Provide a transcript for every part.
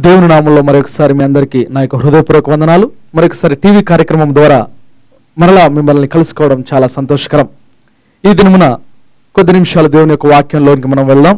దేవుని నామంలో మరొకసారి మీ అందరికీ నా యొక్క హృదయపూర్వక వందనాలు మరొకసారి టీవీ కార్యక్రమం ద్వారా మరలా మిమ్మల్ని కలుసుకోవడం చాలా సంతోషకరం ఈ దినమున కొద్ది నిమిషాలు దేవుని యొక్క వాక్యంలోనికి మనం వెళ్దాం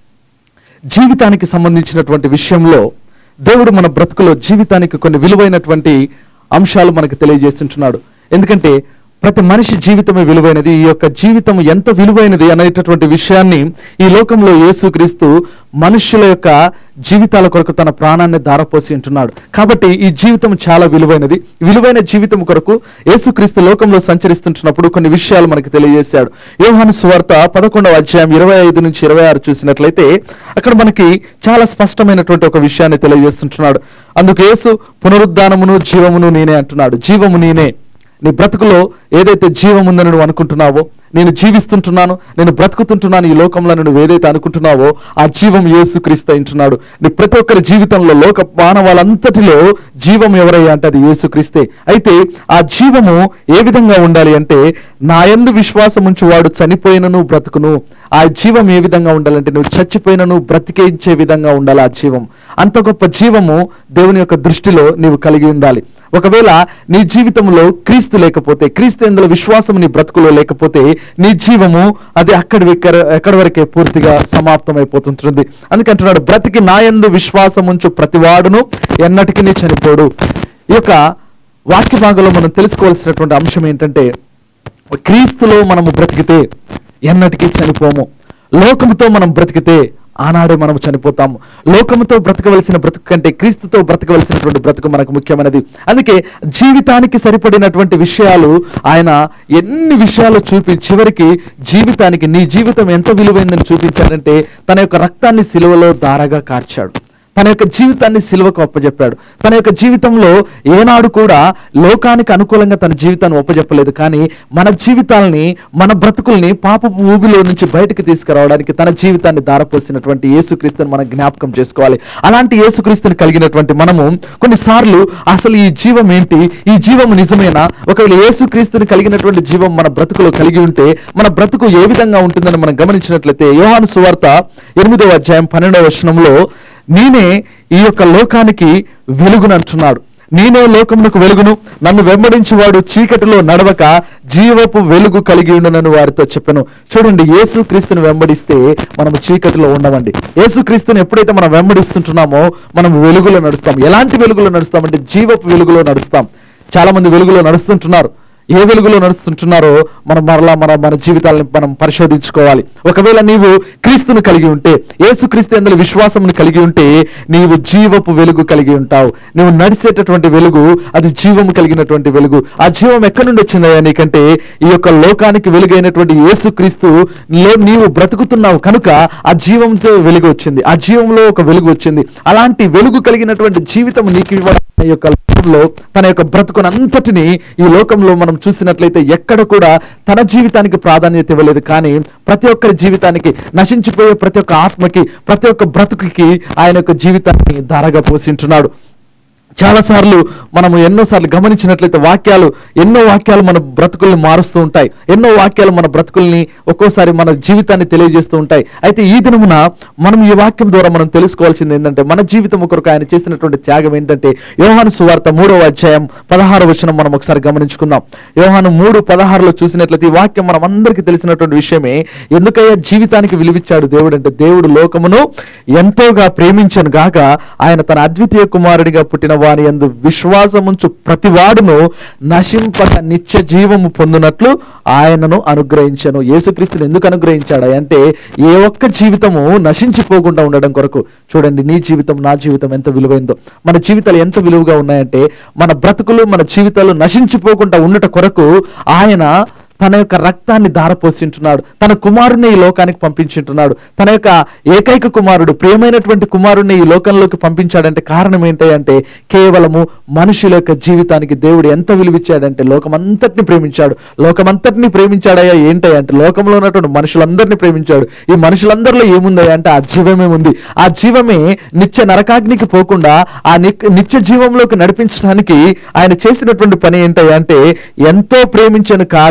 జీవితానికి సంబంధించినటువంటి విషయంలో దేవుడు మన బ్రతుకులో జీవితానికి కొన్ని విలువైనటువంటి అంశాలు మనకు తెలియజేస్తుంటున్నాడు ఎందుకంటే ప్రతి మనిషి జీవితమే విలువైనది ఈ యొక్క జీవితం ఎంత విలువైనది అనేటటువంటి విషయాన్ని ఈ లోకంలో యేసుక్రీస్తు మనుష్యుల యొక్క జీవితాల కొరకు తన ప్రాణాన్ని దారపోసి ఉంటున్నాడు కాబట్టి ఈ జీవితం చాలా విలువైనది విలువైన జీవితం కొరకు యేసుక్రీస్తు లోకంలో సంచరిస్తుంటున్నప్పుడు కొన్ని విషయాలు మనకు తెలియజేశాడు యోహాను సువార్త పదకొండవ అధ్యాయం ఇరవై ఐదు నుంచి ఇరవై ఆరు చూసినట్లయితే అక్కడ మనకి చాలా స్పష్టమైనటువంటి ఒక విషయాన్ని తెలియజేస్తుంటున్నాడు అందుకు యేసు పునరుద్ధానమును జీవమును నేనే అంటున్నాడు జీవము నేనే నీ బ్రతుకులో ఏదైతే జీవం ఉందని నువ్వు అనుకుంటున్నావో నేను జీవిస్తుంటున్నాను నేను బ్రతుకుతుంటున్నాను ఈ లోకంలో నువ్వు ఏదైతే అనుకుంటున్నావో ఆ జీవం యేసుక్రీస్తు అంటున్నాడు నీ ప్రతి ఒక్కరి జీవితంలో లోక మానవాళ్ళంతటిలో జీవం ఎవరయ్యా అంటే అది యేసుక్రీస్తే అయితే ఆ జీవము ఏ విధంగా ఉండాలి అంటే నా యందు విశ్వాసం ఉంచి వాడు చనిపోయినను బ్రతుకును ఆ జీవం ఏ విధంగా ఉండాలంటే నువ్వు చచ్చిపోయినను బ్రతికేయించే విధంగా ఉండాలి ఆ జీవం అంత గొప్ప జీవము దేవుని యొక్క దృష్టిలో నీవు కలిగి ఉండాలి ఒకవేళ నీ జీవితంలో క్రీస్తు లేకపోతే క్రీస్తు ఎందులో విశ్వాసం నీ బ్రతుకులో లేకపోతే నీ జీవము అది అక్కడి విక్కర- ఎక్కడి వరకే పూర్తిగా సమాప్తమైపోతుంటుంది అందుకంటున్నాడు బ్రతికి నాయందు విశ్వాసం ఉంచు ప్రతివాడును ఎన్నటికీ నీ చనిపోడు ఈ యొక్క వాక్య భాగంలో మనం తెలుసుకోవాల్సినటువంటి అంశం ఏంటంటే క్రీస్తులో మనము బ్రతికితే ఎన్నటికీ చనిపోము లోకముతో మనం బ్రతికితే ఆనాడే మనం చనిపోతాము లోకముతో బ్రతకవలసిన బ్రతుకు కంటే క్రీస్తుతో బ్రతకవలసినటువంటి బ్రతుకు మనకు ముఖ్యమైనది అందుకే జీవితానికి సరిపడినటువంటి విషయాలు ఆయన ఎన్ని విషయాలు చూపి చివరికి జీవితానికి నీ జీవితం ఎంత విలువైందని చూపించాడంటే తన యొక్క రక్తాన్ని సిలువలో దారగా కార్చాడు తన యొక్క జీవితాన్ని సిలువకు అప్పజెప్పాడు తన యొక్క జీవితంలో ఏనాడు కూడా లోకానికి అనుకూలంగా తన జీవితాన్ని ఒప్పజెప్పలేదు కానీ మన జీవితాలని మన బ్రతుకుల్ని పాపపు ఊబిలో నుంచి బయటకు తీసుకురావడానికి తన జీవితాన్ని దారపోసినటువంటి యేసుక్రీస్తుని మనం జ్ఞాపకం చేసుకోవాలి అలాంటి యేసుక్రీస్తుని కలిగినటువంటి మనము కొన్నిసార్లు అసలు ఈ జీవం ఏంటి ఈ జీవం నిజమేనా ఒకవేళ యేసుక్రీస్తుని కలిగినటువంటి జీవం మన బ్రతుకులో కలిగి ఉంటే మన బ్రతుకు ఏ విధంగా ఉంటుందని మనం గమనించినట్లయితే యోహాను సువార్త ఎనిమిదవ అధ్యాయం పన్నెండవ వచనంలో నేనే ఈ యొక్క లోకానికి వెలుగును అంటున్నాడు నేనే లోకమునకు వెలుగును నన్ను వెంబడించి వాడు చీకటిలో నడవక జీవపు వెలుగు కలిగి ఉండునని వారితో చెప్పాను చూడండి యేసు క్రీస్తుని వెంబడిస్తే మనము చీకటిలో ఉండమండి యేసు క్రీస్తుని ఎప్పుడైతే మనం వెంబడిస్తుంటున్నామో మనం వెలుగులో నడుస్తాం ఎలాంటి వెలుగులో నడుస్తామంటే జీవపు వెలుగులో నడుస్తాం చాలా మంది వెలుగులో నడుస్తుంటున్నారు ఏ వెలుగులో నడుస్తుంటున్నారో మనం మరలా మన మన జీవితాలను మనం పరిశోధించుకోవాలి ఒకవేళ నీవు క్రీస్తును కలిగి ఉంటే యేసు క్రీస్తు అందులో విశ్వాసమును కలిగి ఉంటే నీవు జీవపు వెలుగు కలిగి ఉంటావు నువ్వు నడిచేటటువంటి వెలుగు అది జీవము కలిగినటువంటి వెలుగు ఆ జీవం ఎక్కడి నుండి వచ్చిందయ్యా నీకంటే ఈ యొక్క లోకానికి వెలుగైనటువంటి యేసు క్రీస్తు లో నీవు బ్రతుకుతున్నావు కనుక ఆ జీవంతో వెలుగు వచ్చింది ఆ జీవంలో ఒక వెలుగు వచ్చింది అలాంటి వెలుగు కలిగినటువంటి జీవితం నీకు ఇవ్వడం ఈ యొక్క లోకంలో తన యొక్క బ్రతుకునంతటిని ఈ లోకంలో మనం చూసినట్లయితే ఎక్కడ కూడా తన జీవితానికి ప్రాధాన్యత ఇవ్వలేదు కానీ ప్రతి ఒక్కరి జీవితానికి నశించిపోయే ప్రతి ఒక్క ఆత్మకి ప్రతి ఒక్క బ్రతుకుకి ఆయన యొక్క జీవితాన్ని ధారగా పోసింటున్నాడు చాలా సార్లు మనము ఎన్నోసార్లు గమనించినట్లయితే వాక్యాలు ఎన్నో వాక్యాలు మన బ్రతుకుల్ని మారుస్తూ ఉంటాయి ఎన్నో వాక్యాలు మన బ్రతుకుల్ని ఒక్కోసారి మన జీవితాన్ని తెలియజేస్తూ ఉంటాయి అయితే ఈ దినమున మనం ఈ వాక్యం ద్వారా మనం తెలుసుకోవాల్సింది ఏంటంటే మన జీవితం కొరకు ఆయన చేసినటువంటి త్యాగం ఏంటంటే యోహాను సువార్త మూడవ అధ్యాయం పదహారు వచనం మనం ఒకసారి గమనించుకుందాం యోహాను మూడు పదహారులో చూసినట్లయితే ఈ వాక్యం మనం అందరికీ తెలిసినటువంటి విషయమే ఎందుకయ్యా జీవితానికి విలువిచ్చాడు దేవుడు అంటే దేవుడు లోకమును ఎంతోగా ప్రేమించను గాక ఆయన తన అద్వితీయ కుమారుడిగా పుట్టిన వారి యందు విశ్వాసముంచు ప్రతివాడును నశింపక నిత్య జీవము పొందునట్లు ఆయనను అనుగ్రహించను యేసుక్రీస్తుని ఎందుకు అనుగ్రహించాడు అంటే ఏ ఒక్క జీవితము నశించిపోకుండా ఉండడం కొరకు చూడండి నీ జీవితం నా జీవితం ఎంత విలువైందో మన జీవితాలు ఎంత విలువగా ఉన్నాయంటే మన బ్రతుకులు మన జీవితాలు నశించిపోకుండా ఉండట కొరకు ఆయన తన యొక్క రక్తాన్ని ధారపోసింటున్నాడు తన కుమారుని ఈ లోకానికి పంపించుంటున్నాడు తన యొక్క ఏకైక కుమారుడు ప్రియమైనటువంటి కుమారుణ్ణి ఈ లోకంలోకి పంపించాడంటే కారణం ఏంటి అంటే కేవలము మనుషుల యొక్క జీవితానికి దేవుడు ఎంత విలువిచ్చాడంటే లోకమంతటిని ప్రేమించాడు లోకమంతటిని ప్రేమించాడయ్యా ఏంటయ్యా అంటే లోకంలో ఉన్నటువంటి మనుషులందరినీ ప్రేమించాడు ఈ మనుషులందరిలో ఏముందయ్యా అంటే ఆ జీవమే ఉంది ఆ జీవమే నిత్య నరకాగ్నికి పోకుండా ఆ నిక్- నిత్య జీవంలోకి నడిపించడానికి ఆయన చేసినటువంటి పని ఏంటయ్యా అంటే ఎంతో ప్రేమించను కాగా తన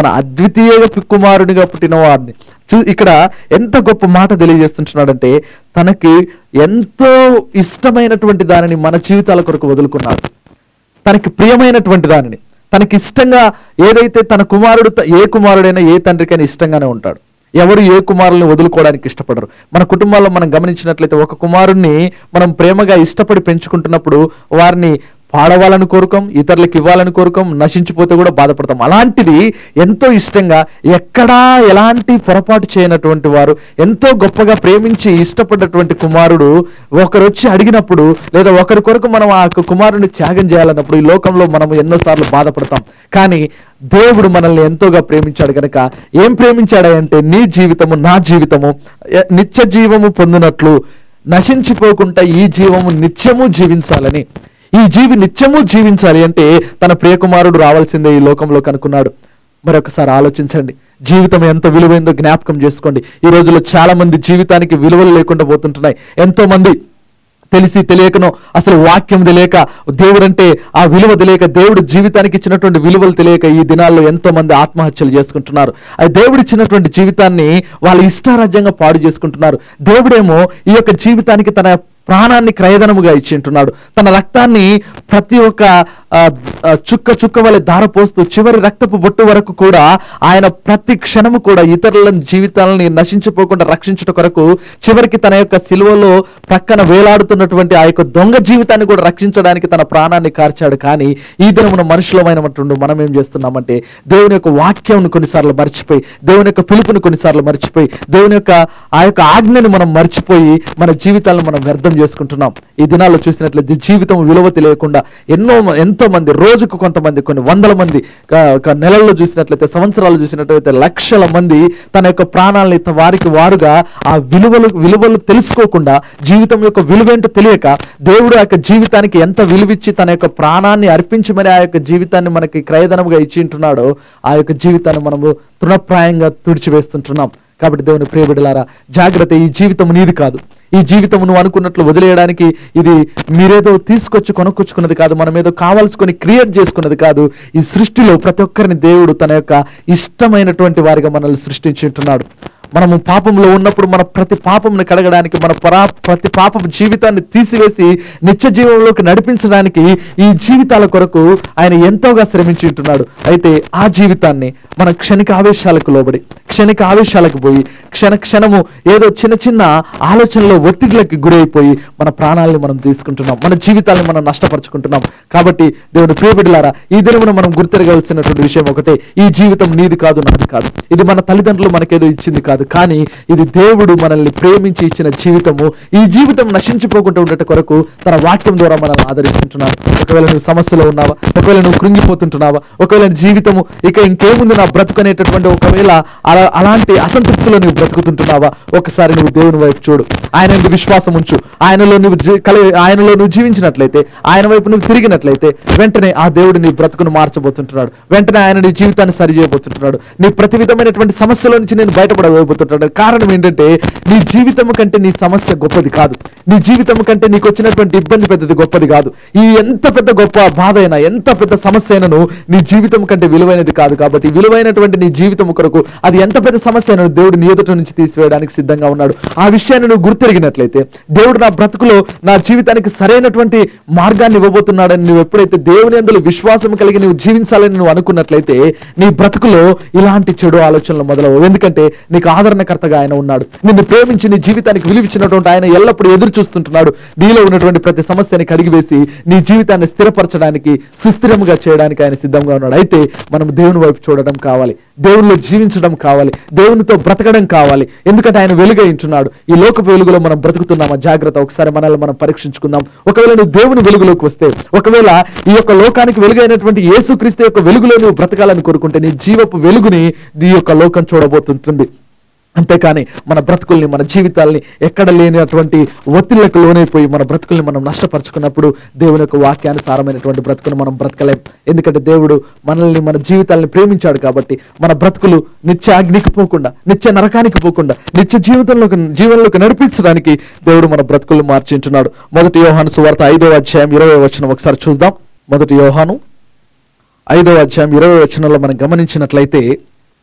అద్వితీయ కుమారునిగా పుట్టిన వారిని చూ ఇక్కడ ఎంత గొప్ప మాట తెలియజేస్తుంటున్నాడంటే తనకి ఎంతో ఇష్టమైనటువంటి దానిని మన జీవితాల కొరకు వదులుకున్నాడు తనకి ప్రియమైనటువంటి దానిని తనకి ఇష్టంగా ఏదైతే తన కుమారుడు త- ఏ కుమారుడైనా ఏ తండ్రికైనా ఇష్టంగానే ఉంటాడు ఎవరు ఏ కుమారుల్ని వదులుకోవడానికి ఇష్టపడరు మన కుటుంబాల్లో మనం గమనించినట్లయితే ఒక కుమారుణ్ణి మనం ప్రేమగా ఇష్టపడి పెంచుకుంటున్నప్పుడు వారిని పాడవాలని కోరుకోం ఇతరులకు ఇవ్వాలని కోరుకోం నశించిపోతే కూడా బాధపడతాం అలాంటిది ఎంతో ఇష్టంగా ఎక్కడా ఎలాంటి పొరపాటు చేయనటువంటి వారు ఎంతో గొప్పగా ప్రేమించి ఇష్టపడ్డటువంటి కుమారుడు ఒకరు వచ్చి అడిగినప్పుడు లేదా ఒకరి కొరకు మనం ఆ యొక్క కుమారుని త్యాగం చేయాలన్నప్పుడు ఈ లోకంలో మనం ఎన్నోసార్లు బాధపడతాం కానీ దేవుడు మనల్ని ఎంతోగా ప్రేమించాడు గనక ఏం ప్రేమించాడంటే నీ జీవితము నా జీవితము ఎ- నిత్య జీవము పొందినట్లు నశించిపోకుండా ఈ జీవము నిత్యము జీవించాలని ఈ జీవి నిత్యము జీవించాలి అంటే తన ప్రియకుమారుడు రావాల్సిందే ఈ లోకంలో కనుక్కున్నాడు మరొకసారి ఆలోచించండి జీవితం ఎంత విలువైందో జ్ఞాపకం చేసుకోండి ఈ రోజుల్లో చాలా మంది జీవితానికి విలువలు లేకుండా పోతుంటున్నాయి ఎంతో మంది తెలిసి తెలియకనో అసలు వాక్యం తెలియక దేవుడంటే ఆ విలువ తెలియక దేవుడు జీవితానికి ఇచ్చినటువంటి విలువలు తెలియక ఈ దినాల్లో ఎంతో మంది ఆత్మహత్యలు చేసుకుంటున్నారు అది దేవుడు ఇచ్చినటువంటి జీవితాన్ని వాళ్ళ ఇష్టారాజ్యంగా పాడు చేసుకుంటున్నారు దేవుడేమో ఈ యొక్క జీవితానికి తన ప్రాణాన్ని క్రయధనముగా ఇచ్చింటున్నాడు తన రక్తాన్ని ప్రతి ఒక్క ఆ, ఆ, చుక్క చుక్క వలె ధారపోస్తూ చివరి రక్తపు బొట్టు వరకు కూడా ఆయన ప్రతి క్షణము కూడా ఇతరుల జీవితాలని నశించిపోకుండా రక్షించుట కొరకు చివరికి తన యొక్క సిలువలో ప్రక్కన వేలాడుతున్నటువంటి ఆ యొక్క దొంగ జీవితాన్ని కూడా రక్షించడానికి తన ప్రాణాన్ని కార్చాడు కానీ ఈ దినమున మనుషులమైనటువంటి మనం ఏం చేస్తున్నామంటే దేవుని యొక్క వాక్యం కొన్నిసార్లు మర్చిపోయి దేవుని యొక్క పిలుపుని కొన్నిసార్లు మర్చిపోయి దేవుని యొక్క ఆ యొక్క ఆజ్ఞని మనం మర్చిపోయి మన జీవితాలను మనం వ్యర్థం చేసుకుంటున్నాం ఈ దినాల్లో చూసినట్లయితే జీవితం విలువ తెలియకుండా ఎన్నో మ- ఎంతో మంది రోజుకు కొంతమంది కొన్ని వందల మంది క- ఒక నెలల్లో చూసినట్లయితే సంవత్సరాలు చూసినట్లయితే లక్షల మంది తన యొక్క ప్రాణాలని త- వారికి వారుగా ఆ విలువలు విలువలు తెలుసుకోకుండా జీవితం యొక్క విలువేంటో తెలియక దేవుడు ఆ యొక్క జీవితానికి ఎంత విలువిచ్చి తన యొక్క ప్రాణాన్ని అర్పించి మరి ఆ యొక్క జీవితాన్ని మనకి క్రయధనముగా ఇచ్చి ఉంటున్నాడో ఆ యొక్క జీవితాన్ని మనము తృణప్రాయంగా తుడిచివేస్తుంటున్నాం కాబట్టి దేవుని ప్రియబిడలారా జాగ్రత్త ఈ జీవితం నీది కాదు ఈ జీవితం నువ్వు అనుకున్నట్లు వదిలేయడానికి ఇది మీరేదో తీసుకొచ్చి కొనుక్కొచ్చుకున్నది కాదు మనం ఏదో కావాల్సుకొని క్రియేట్ చేసుకున్నది కాదు ఈ సృష్టిలో ప్రతి ఒక్కరిని దేవుడు తన యొక్క ఇష్టమైనటువంటి వారిగా మనల్ని సృష్టించి ఉంటున్నాడు మనము పాపంలో ఉన్నప్పుడు మన ప్రతి పాపంని కడగడానికి మన పరా ప్రతి పాపం జీవితాన్ని తీసివేసి నిత్య జీవంలోకి నడిపించడానికి ఈ జీవితాల కొరకు ఆయన ఎంతోగా శ్రమించి ఉంటున్నాడు అయితే ఆ జీవితాన్ని మన క్షణిక ఆవేశాలకు లోబడి క్షణిక ఆవేశాలకు పోయి క్షణ క్షణము ఏదో చిన్న చిన్న ఆలోచనలో ఒత్తిడిలకి గురైపోయి మన ప్రాణాలని మనం తీసుకుంటున్నాం మన జీవితాలను మనం నష్టపరుచుకుంటున్నాం కాబట్టి దేవుని ప్రియబిడ్డలారా ఈ దినమున మనం గుర్తిరగవలసినటువంటి విషయం ఒకటే ఈ జీవితం నీది కాదు నాది కాదు ఇది మన తల్లిదండ్రులు మనకేదో ఇచ్చింది కాదు కానీ ఇది దేవుడు మనల్ని ప్రేమించి ఇచ్చిన జీవితము ఈ జీవితం నశించిపోకుండా ఉండట కొరకు తన వాక్యం ద్వారా మనల్ని ఆదరిస్తుంటున్నాడు ఒకవేళ నువ్వు సమస్యలో ఉన్నావా ఒకవేళ నువ్వు కృంగిపోతుంటున్నావా ఒకవేళ నీ జీవితము ఇక ఇంకేముంది నా బ్రతుకు అనేటటువంటి ఒకవేళ అలా అలాంటి అసంతృప్తిలో నువ్వు బ్రతుకుతుంటున్నావా ఒకసారి నువ్వు దేవుని వైపు చూడు ఆయన యందు విశ్వాసం ఉంచు ఆయనలో నువ్వు జీ- కలి ఆయనలో నువ్వు జీవించినట్లయితే ఆయన వైపు నువ్వు తిరిగినట్లయితే వెంటనే ఆ దేవుడు నీ బ్రతుకును మార్చబోతుంటున్నాడు వెంటనే ఆయన నీ జీవితాన్ని సరి చేయబోతుంటున్నాడు నీ ప్రతి విధమైనటువంటి సమస్యల నుంచి నేను బయటపడబోతుంటున్నాడు కారణం ఏంటంటే నీ జీవితం కంటే నీ సమస్య గొప్పది కాదు నీ జీవితం కంటే నీకు వచ్చినటువంటి ఇబ్బంది పెద్దది గొప్పది కాదు ఈ ఎంత పెద్ద గొప్ప బాధ అయినా ఎంత పెద్ద సమస్య అయినను నీ జీవితం కంటే విలువైనది కాదు కాబట్టి విలువైనటువంటి నీ జీవితం కొరకు అది ఎంత పెద్ద సమస్య అయినా దేవుడు నీ ఎదుట నుంచి తీసివేయడానికి సిద్ధంగా ఉన్నాడు ఆ విషయాన్ని నువ్వు గుర్తెరిగినట్లయితే దేవుడు నా బ్రతుకులో నా జీవితానికి సరైనటువంటి మార్గాన్ని ఇవ్వబోతున్నాడని నువ్వు ఎప్పుడైతే దేవుని అందులో విశ్వాసం కలిగి నువ్వు జీవించాలని నువ్వు అనుకున్నట్లయితే నీ బ్రతుకులో ఇలాంటి చెడు ఆలోచనలు మొదలవు ఎందుకంటే నీకు ఆదరణకర్తగా ఆయన ఉన్నాడు నిన్ను ప్రేమించి నీ జీవితానికి విలువిచ్చినటువంటి ఆయన ఎల్లప్పుడూ ఎదురు చూస్తుంటున్నాడు నీలో ఉన్నటువంటి ప్రతి సమస్యని కడిగివేసి నీ జీవితాన్ని స్థిరపరచడానికి సుస్థిరముగా చేయడానికి ఆయన సిద్ధంగా ఉన్నాడు అయితే మనం దేవుని వైపు చూడడం కావాలి దేవునిలో జీవించడం కావాలి దేవునితో బ్రతకడం కావాలి ఎందుకంటే ఆయన వెలుగై ఉంటున్నాడు ఈ లోకపు వెలుగులో మనం బ్రతుకుతున్నామా జాగ్రత్త ఒకసారి మనల్ని మనం పరీక్షించుకుందాం ఒకవేళ నువ్వు దేవుని వెలుగులోకి వస్తే ఒకవేళ ఈ యొక్క లోకానికి వెలుగైనటువంటి యేసుక్రీస్తు యొక్క వెలుగులో నువ్వు బ్రతకాలని కోరుకుంటే నీ జీవపు వెలుగుని ఈ యొక్క లోకం చూడబోతుంటుంది అంతేకాని మన బ్రతుకుల్ని మన జీవితాల్ని ఎక్కడ లేనటువంటి ఒత్తిళ్లకు లోనైపోయి మన బ్రతుకుల్ని మనం నష్టపరుచుకున్నప్పుడు దేవుని యొక్క వాక్యానుసారమైనటువంటి బ్రతుకును మనం బ్రతకలేం ఎందుకంటే దేవుడు మనల్ని మన జీవితాల్ని ప్రేమించాడు కాబట్టి మన బ్రతుకులు నిత్య అగ్నికి పోకుండా నిత్య నరకానికి పోకుండా నిత్య జీవితంలోకి జీవనంలోకి నడిపించడానికి దేవుడు మన బ్రతుకులు మార్చింటున్నాడు మొదటి యోహాను సువార్త ఐదో అధ్యాయం ఇరవై వచనం ఒకసారి చూద్దాం మొదటి యోహాను ఐదో అధ్యాయం ఇరవై వచనంలో మనం గమనించినట్లయితే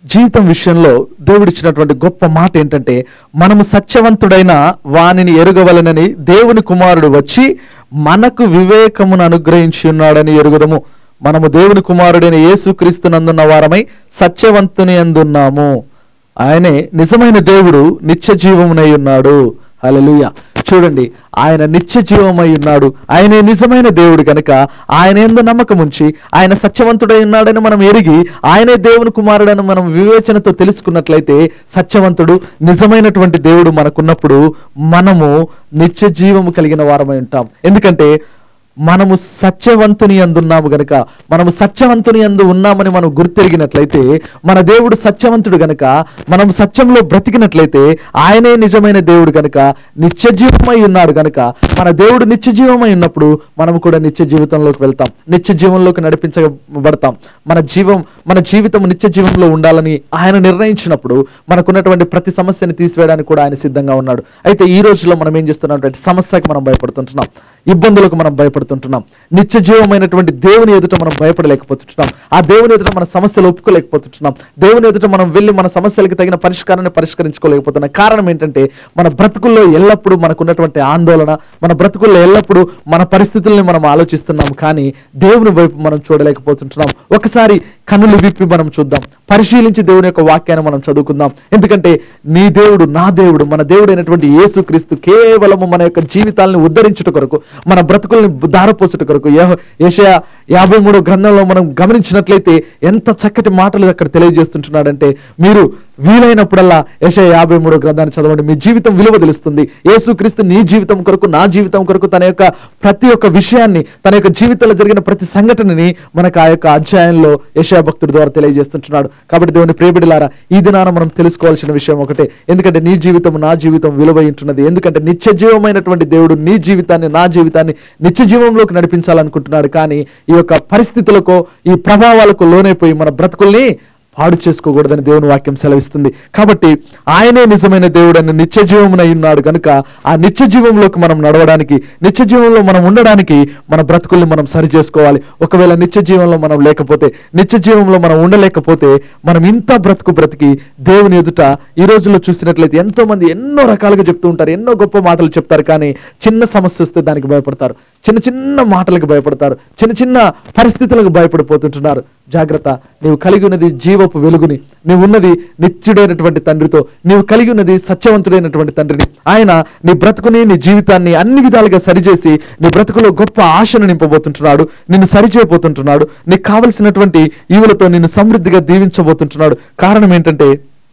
జీవితం విషయంలో దేవుడిచ్చినటువంటి గొప్ప మాట ఏంటంటే మనము సత్యవంతుడైన వానిని ఎరుగవలనని దేవుని కుమారుడు వచ్చి మనకు వివేకమును అనుగ్రహించి ఉన్నాడని ఎరుగుదము మనము దేవుని కుమారుడైన యేసుక్రీస్తునందున్న వారమై సత్యవంతుని అందున్నాము ఆయనే నిజమైన దేవుడు నిత్య జీవమునై ఉన్నాడు హల్లెలూయా చూడండి ఆయన నిత్య జీవమై ఉన్నాడు ఆయనే నిజమైన దేవుడు కనుక ఆయన ఎందు నమ్మకం ఉంచి ఆయన సత్యవంతుడై ఉన్నాడని మనం ఎరిగి ఆయనే దేవుని కుమారుడని మనం వివేచనతో తెలుసుకున్నట్లయితే సత్యవంతుడు నిజమైనటువంటి దేవుడు మనకున్నప్పుడు మనము నిత్య జీవము కలిగిన వారమై ఉంటాం ఎందుకంటే మనము సత్యవంతుని అందున్నాము గనుక మనము సత్యవంతుని అందు ఉన్నామని మనం గుర్తెరిగినట్లయితే మన దేవుడు సత్యవంతుడు గనుక మనం సత్యంలో బ్రతికినట్లయితే ఆయనే నిజమైన దేవుడు గనుక నిత్య జీవమై ఉన్నాడు గనుక మన దేవుడు నిత్య జీవమై ఉన్నప్పుడు మనము కూడా నిత్య జీవితంలోకి వెళ్తాం నిత్య జీవంలోకి నడిపించబడతాం మన జీవం మన జీవితం నిత్య జీవంలో ఉండాలని ఆయన నిర్ణయించినప్పుడు మనకున్నటువంటి ప్రతి సమస్యని తీసివేయడానికి కూడా ఆయన సిద్ధంగా ఉన్నాడు అయితే ఈ రోజులో మనం ఏం చేస్తున్నాం అంటే సమస్యకి మనం భయపడుతుంటున్నాం ఇబ్బందులకు మనం భయపడుతుంటున్నాం నిత్య జీవమైనటువంటి దేవుని ఎదుట మనం భయపడలేకపోతుంటున్నాం ఆ దేవుని ఎదుట మన సమస్యలు ఒప్పుకోలేకపోతుంటున్నాం దేవుని ఎదుట మనం వెళ్ళి మన సమస్యలకు తగిన పరిష్కారాన్ని పరిష్కరించుకోలేకపోతున్నాం కారణం ఏంటంటే మన బ్రతుకుల్లో ఎల్లప్పుడూ మనకున్నటువంటి ఆందోళన మన బ్రతుకుల్లో ఎల్లప్పుడూ మన పరిస్థితుల్ని మనం ఆలోచిస్తున్నాం కానీ దేవుని వైపు మనం చూడలేకపోతుంటున్నాం ఒకసారి కన్నులు విప్పి మనం చూద్దాం పరిశీలించి దేవుని యొక్క వాక్యాన్ని మనం చదువుకుందాం ఎందుకంటే నీ దేవుడు నా దేవుడు మన దేవుడు అయినటువంటి యేసుక్రీస్తు కేవలము మన యొక్క జీవితాలను ఉద్ధరించుట కొరకు మన బ్రతుకుల్ని దారపోసుట కొరకు ఏషయా యాభై మూడో గ్రంథంలో మనం గమనించినట్లయితే ఎంత చక్కటి మాటలు అక్కడ తెలియజేస్తుంటున్నాడంటే మీరు వీలైనప్పుడల్లా యశ యాభై మూడో గ్రంథాన్ని చదవండి మీ జీవితం విలువ తెలుస్తుంది యేసుక్రీస్తు నీ జీవితం కొరకు నా జీవితం కొరకు తన యొక్క ప్రతి ఒక్క విషయాన్ని తన యొక్క జీవితంలో జరిగిన ప్రతి సంఘటనని మనకు ఆ యొక్క అధ్యాయంలో యశా భక్తుడి ద్వారా తెలియజేస్తుంటున్నాడు కాబట్టి దేవుని ప్రేమిడిలారా ఈ దినాన మనం తెలుసుకోవాల్సిన విషయం ఒకటే ఎందుకంటే నీ జీవితం నా జీవితం విలువ ఉంటున్నది ఎందుకంటే నిత్య జీవమైనటువంటి దేవుడు నీ జీవితాన్ని నా జీవితాన్ని నిత్య జీవంలోకి నడిపించాలనుకుంటున్నాడు కానీ ఈ యొక్క పరిస్థితులకు ఈ ప్రభావాలకు లోనైపోయి మన బ్రతుకుల్ని పాడు చేసుకోకూడదని దేవుని వాక్యం సెలవిస్తుంది కాబట్టి ఆయనే నిజమైన దేవుడని నిత్య జీవమునై ఉన్నాడు కనుక ఆ నిత్య జీవంలోకి మనం నడవడానికి నిత్య జీవంలో మనం ఉండడానికి మన బ్రతుకుల్ని మనం సరి చేసుకోవాలి ఒకవేళ నిత్య జీవంలో మనం లేకపోతే నిత్య జీవంలో మనం ఉండలేకపోతే మనం ఇంత బ్రతుకు బ్రతికి దేవుని ఎదుట ఈ రోజుల్లో చూసినట్లయితే ఎంతో మంది ఎన్నో రకాలుగా చెప్తూ ఉంటారు ఎన్నో గొప్ప మాటలు చెప్తారు కానీ చిన్న సమస్య వస్తే దానికి భయపడతారు చిన్న చిన్న మాటలకు భయపడతారు చిన్న చిన్న పరిస్థితులకు భయపడిపోతుంటున్నారు జాగ్రత్త నీవు కలిగి ఉన్నది జీవపు వెలుగుని నీవు ఉన్నది నిత్యుడైనటువంటి తండ్రితో నీవు కలిగి ఉన్నది సత్యవంతుడైనటువంటి తండ్రిని ఆయన నీ బ్రతుకుని నీ జీవితాన్ని అన్ని విధాలుగా సరిచేసి నీ బ్రతుకులో గొప్ప ఆశను నింపబోతుంటున్నాడు నిన్ను సరిచేయబోతుంటున్నాడు నీకు కావలసినటువంటి ఈవులతో నిన్ను సమృద్ధిగా దీవించబోతుంటున్నాడు కారణం ఏంటంటే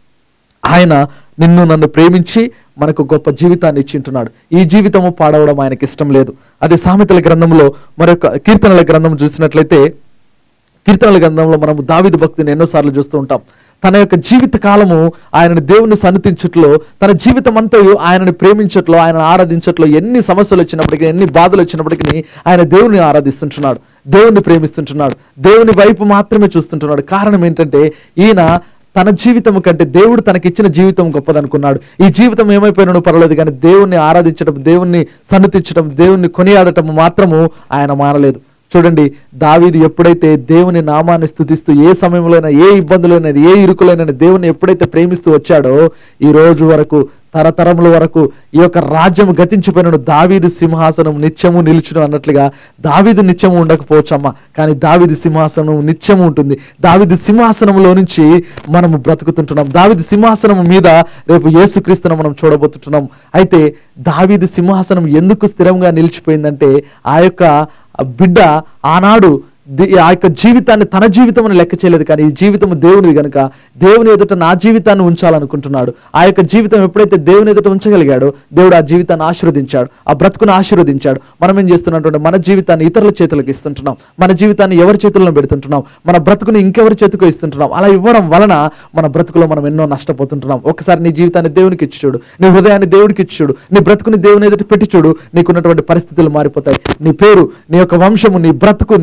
ఆయన నిన్ను నన్ను ప్రేమించి మనకు గొప్ప జీవితాన్ని ఇచ్చింటున్నాడు ఈ జీవితము పాడవడం ఆయనకి ఇష్టం లేదు అదే సామెతల గ్రంథంలో మరొక కీర్తనల గ్రంథం చూసినట్లయితే కీర్తనల గ్రంథంలో మనము దావిదు భక్తిని ఎన్నోసార్లు చూస్తూ ఉంటాం తన యొక్క జీవిత కాలము ఆయనను దేవుని సన్నతించట్లో తన జీవితం అంతయు ఆయనని ప్రేమించట్లో ఆయన ఆరాధించట్లో ఎన్ని సమస్యలు వచ్చినప్పటికీ ఎన్ని బాధలు వచ్చినప్పటికీ ఆయన దేవుని ఆరాధిస్తుంటున్నాడు దేవుని ప్రేమిస్తుంటున్నాడు దేవుని వైపు మాత్రమే చూస్తుంటున్నాడు కారణం ఏంటంటే ఈయన తన జీవితం కంటే దేవుడు తనకిచ్చిన జీవితం గొప్పదనుకున్నాడు ఈ జీవితం ఏమైపోయినాడో పర్వాలేదు కానీ దేవుణ్ణి ఆరాధించడం దేవుణ్ణి సన్నతించడం దేవుణ్ణి కొనియాడటం మాత్రము ఆయన మానలేదు చూడండి దావీదు ఎప్పుడైతే దేవుని నామాన్ని స్థుతిస్తూ ఏ సమయంలోనైనా ఏ ఇబ్బందులైనా ఏ ఇరుకులైనా దేవుని ఎప్పుడైతే ప్రేమిస్తూ వచ్చాడో ఈ రోజు వరకు తరతరముల వరకు ఈ యొక్క రాజ్యం గతించిపోయిన దావీదు సింహాసనం నిత్యము నిలుచును అన్నట్లుగా దావీదు నిత్యము ఉండకపోవచ్చమ్మా కానీ దావీదు సింహాసనం నిత్యము ఉంటుంది దావీదు సింహాసనంలో నుంచి మనము బ్రతుకుతుంటున్నాం దావీదు సింహాసనం మీద రేపు యేసుక్రీస్తును మనం చూడబోతుంటున్నాం అయితే దావీదు సింహాసనం ఎందుకు స్థిరంగా నిలిచిపోయిందంటే ఆ యొక్క బిడ్డ ఆనాడు ది- ఆ యొక్క జీవితాన్ని తన జీవితం అని లెక్క చేయలేదు కానీ ఈ జీవితం దేవునిది గనుక దేవుని ఎదుట నా జీవితాన్ని ఉంచాలనుకుంటున్నాడు ఆ యొక్క జీవితం ఎప్పుడైతే దేవుని ఎదుట ఉంచగలిగాడో దేవుడు ఆ జీవితాన్ని ఆశీర్వదించాడు ఆ బ్రతుకును ఆశీర్వదించాడు మనం ఏం చేస్తున్నటువంటి మన జీవితాన్ని ఇతరుల చేతులకు ఇస్తుంటున్నాం మన జీవితాన్ని ఎవరి చేతుల్లో పెడుతుంటున్నాం మన బ్రతుకుని ఇంకెవరి చేతికో ఇస్తుంటున్నాం అలా ఇవ్వడం వలన మన బ్రతుకులో మనం ఎన్నో నష్టపోతుంటున్నాం ఒకసారి నీ జీవితాన్ని దేవునికి ఇచ్చి చూడు నీ హృదయాన్ని దేవునికి ఇచ్చి చూడు నీ బ్రతుకుని దేవుని ఎదుట పెట్టి చూడు నీకున్నటువంటి పరిస్థితులు మారిపోతాయి నీ పేరు నీ యొక్క వంశము నీ బ్రతుకు నీ పరిస్థితులు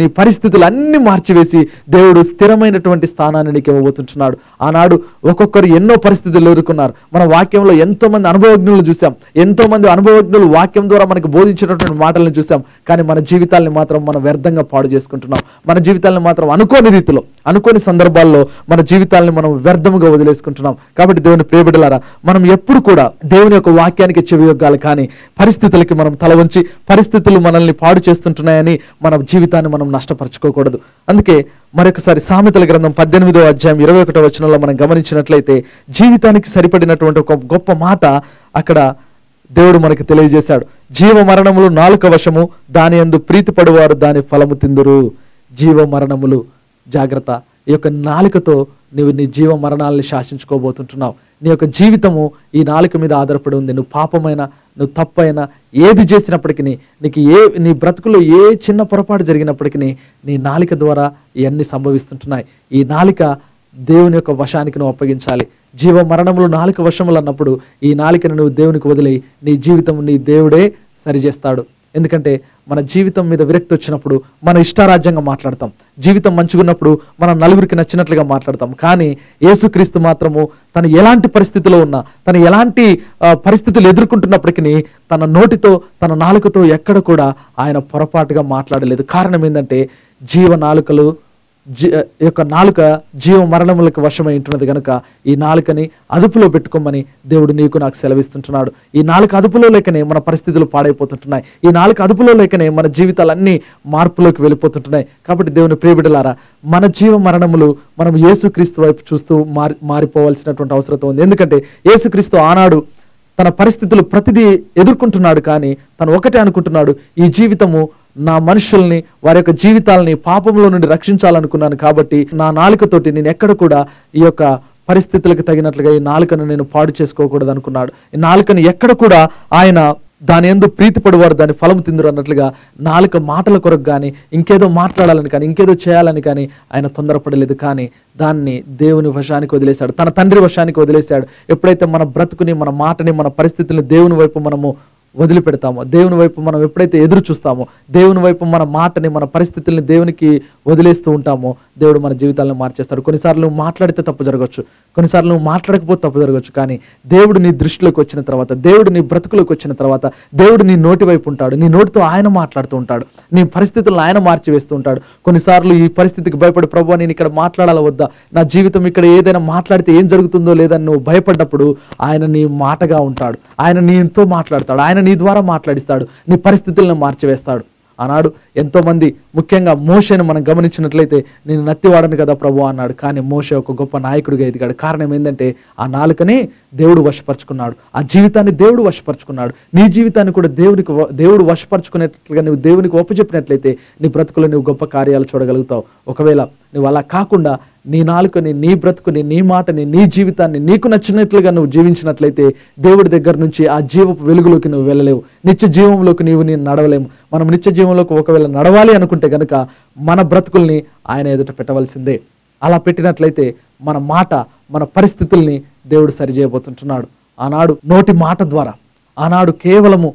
పరిస్థితులు అన్ని మార్చివేసి దేవుడు స్థిరమైనటువంటి స్థానాన్ని నీకు ఇవ్వబోతుంటున్నాడు ఆనాడు ఒక్కొక్కరు ఎన్నో పరిస్థితులు ఎదుర్కొన్నారు మన వాక్యంలో ఎంతో మంది అనుభవజ్ఞులను చూసాం ఎంతో మంది అనుభవజ్ఞులు వాక్యం ద్వారా మనకు బోధించినటువంటి మాటలను చూసాం కానీ మన జీవితాల్ని మాత్రం మనం వ్యర్థంగా పాడు చేసుకుంటున్నాం మన జీవితాలను మాత్రం అనుకోని రీతిలో అనుకోని సందర్భాల్లో మన జీవితాలను మనం వ్యర్థముగా వదిలేసుకుంటున్నాం కాబట్టి దేవుని ప్రియబిడలారా మనం ఎప్పుడు కూడా దేవుని యొక్క వాక్యానికి చెవియొగ్గాలి కానీ పరిస్థితులకి మనం తల వంచి పరిస్థితులు మనల్ని పాడు చేస్తుంటున్నాయని మన జీవితాన్ని మనం నష్టపరచుకోకూడదు అందుకే మరొకసారి సామెతల గ్రంథం పద్దెనిమిదో అధ్యాయం ఇరవై ఒకటో వచనంలో మనం గమనించినట్లయితే జీవితానికి సరిపడినటువంటి ఒక గొప్ప మాట అక్కడ దేవుడు మనకి తెలియజేశాడు జీవ మరణములు నాలుక వశము దాని యందు ప్రీతిపడువారు దాని ఫలము తిందురు జీవ మరణములు జాగ్రత్త ఈ యొక్క నాలుకతో నువ్వు నీ జీవ మరణాలని శాసించుకోబోతుంటున్నావు నీ యొక్క జీవితము ఈ నాలుక మీద ఆధారపడి ఉంది నువ్వు పాపమైన నువ్వు తప్పైనా ఏది చేసినప్పటికీ నీకు ఏ నీ బ్రతుకులో ఏ చిన్న పొరపాటు జరిగినప్పటికీ నీ నాలిక ద్వారా ఇవన్నీ సంభవిస్తుంటున్నాయి ఈ నాలిక దేవుని యొక్క వశానికి నువ్వు అప్పగించాలి జీవ మరణములు నాలుక వశములు అన్నప్పుడు ఈ నాలికను నువ్వు దేవునికి వదిలి నీ జీవితం నీ దేవుడే సరిచేస్తాడు ఎందుకంటే మన జీవితం మీద విరక్తి వచ్చినప్పుడు మన ఇష్టారాజ్యంగా మాట్లాడతాం జీవితం మంచిగున్నప్పుడు మనం నలుగురికి నచ్చినట్లుగా మాట్లాడతాం కానీ యేసుక్రీస్తు మాత్రము తను ఎలాంటి పరిస్థితిలో ఉన్నా తను ఎలాంటి ఆ, పరిస్థితులు ఎదుర్కొంటున్నప్పటికీ తన నోటితో తన నాలుకతో ఎక్కడ కూడా ఆయన పొరపాటుగా మాట్లాడలేదు కారణం ఏంటంటే జీవ నాలుకలు జీ ఈ యొక్క నాలుక జీవ మరణములకు వశమై ఉంటున్నది కనుక ఈ నాలుకని అదుపులో పెట్టుకోమని దేవుడు నీకు నాకు సెలవిస్తుంటున్నాడు ఈ నాలుక అదుపులో లేకనే మన పరిస్థితులు పాడైపోతుంటున్నాయి ఈ నాలుక అదుపులో లేకనే మన జీవితాలన్నీ మార్పులోకి వెళ్ళిపోతుంటున్నాయి కాబట్టి దేవుని ప్రియబిడలారా మన జీవ మరణములు మనం యేసుక్రీస్తు వైపు చూస్తూ మారి మారిపోవాల్సినటువంటి అవసరం ఉంది ఎందుకంటే యేసుక్రీస్తు ఆనాడు తన పరిస్థితులు ప్రతిదీ ఎదుర్కొంటున్నాడు కానీ తను ఒకటే అనుకుంటున్నాడు ఈ జీవితము నా మనుషుల్ని వారి యొక్క జీవితాలని పాపంలో నుండి రక్షించాలనుకున్నాను కాబట్టి నా నాలుకతోటి నేను ఎక్కడ కూడా ఈ యొక్క పరిస్థితులకు తగినట్లుగా ఈ నాలుకను నేను పాడు చేసుకోకూడదు అనుకున్నాడు ఈ నాలుకను ఎక్కడ కూడా ఆయన దాని ఎందు ప్రీతిపడువారు దాని ఫలం తిందురు అన్నట్లుగా నాలుక మాటల కొరకు కానీ ఇంకేదో మాట్లాడాలని కానీ ఇంకేదో చేయాలని కానీ ఆయన తొందరపడలేదు కానీ దాన్ని దేవుని వశానికి వదిలేశాడు తన తండ్రి వశానికి వదిలేశాడు ఎప్పుడైతే మన బ్రతుకుని మన మాటని మన పరిస్థితులను దేవుని వైపు మనము వదిలిపెడతామో దేవుని వైపు మనం ఎప్పుడైతే ఎదురు చూస్తామో దేవుని వైపు మన మాటని మన పరిస్థితుల్ని దేవునికి వదిలేస్తూ ఉంటామో దేవుడు మన జీవితాలను మార్చేస్తాడు కొన్నిసార్లు నువ్వు మాట్లాడితే తప్పు జరగచ్చు కొన్నిసార్లు నువ్వు మాట్లాడకపోతే తప్పు జరగచ్చు కానీ దేవుడు నీ దృష్టిలోకి వచ్చిన తర్వాత దేవుడు నీ బ్రతుకులోకి వచ్చిన తర్వాత దేవుడు నీ నోటి వైపు ఉంటాడు నీ నోటితో ఆయన మాట్లాడుతూ ఉంటాడు నీ పరిస్థితులను ఆయన మార్చివేస్తూ ఉంటాడు కొన్నిసార్లు ఈ పరిస్థితికి భయపడి ప్రభు నేను ఇక్కడ మాట్లాడాల వద్దా నా జీవితం ఇక్కడ ఏదైనా మాట్లాడితే ఏం జరుగుతుందో లేదని నువ్వు భయపడ్డప్పుడు ఆయన నీ మాటగా ఉంటాడు ఆయన నీతో మాట్లాడతాడు ఆయన నీ ద్వారా మాట్లాడిస్తాడు నీ పరిస్థితులను మార్చివేస్తాడు ఆనాడు ఎంతో మంది ముఖ్యంగా మోషేను మనం గమనించినట్లయితే నేను నత్తివాడను కదా ప్రభు అన్నాడు కానీ మోషే ఒక గొప్ప నాయకుడిగా ఎదిగాడు కారణం ఏంటంటే ఆ నాలుకనే దేవుడు వశపరుచుకున్నాడు ఆ జీవితాన్ని దేవుడు వశపరుచుకున్నాడు నీ జీవితాన్ని కూడా దేవునికి వ- దేవుడు వశపరుచుకునేట్లుగా నువ్వు దేవునికి ఒప్పచెప్పినట్లయితే నీ బ్రతుకులో నువ్వు గొప్ప కార్యాలు చూడగలుగుతావు ఒకవేళ నువ్వు అలా కాకుండా నీ నాలుకని నీ బ్రతుకుని నీ మాటని నీ జీవితాన్ని నీకు నచ్చినట్లుగా నువ్వు జీవించినట్లయితే దేవుడి దగ్గర నుంచి ఆ జీవపు వెలుగులోకి నువ్వు వెళ్ళలేవు నిత్య జీవంలోకి నీవు నేను నడవలేము మనం నిత్య జీవంలోకి ఒకవేళ నడవాలి అనుకుంటే గనుక మన బ్రతుకుల్ని ఆయన ఎదుట పెట్టవలసిందే అలా పెట్టినట్లయితే మన మాట మన పరిస్థితుల్ని దేవుడు సరిచేయబోతుంటున్నాడు ఆనాడు నోటి మాట ద్వారా ఆనాడు కేవలము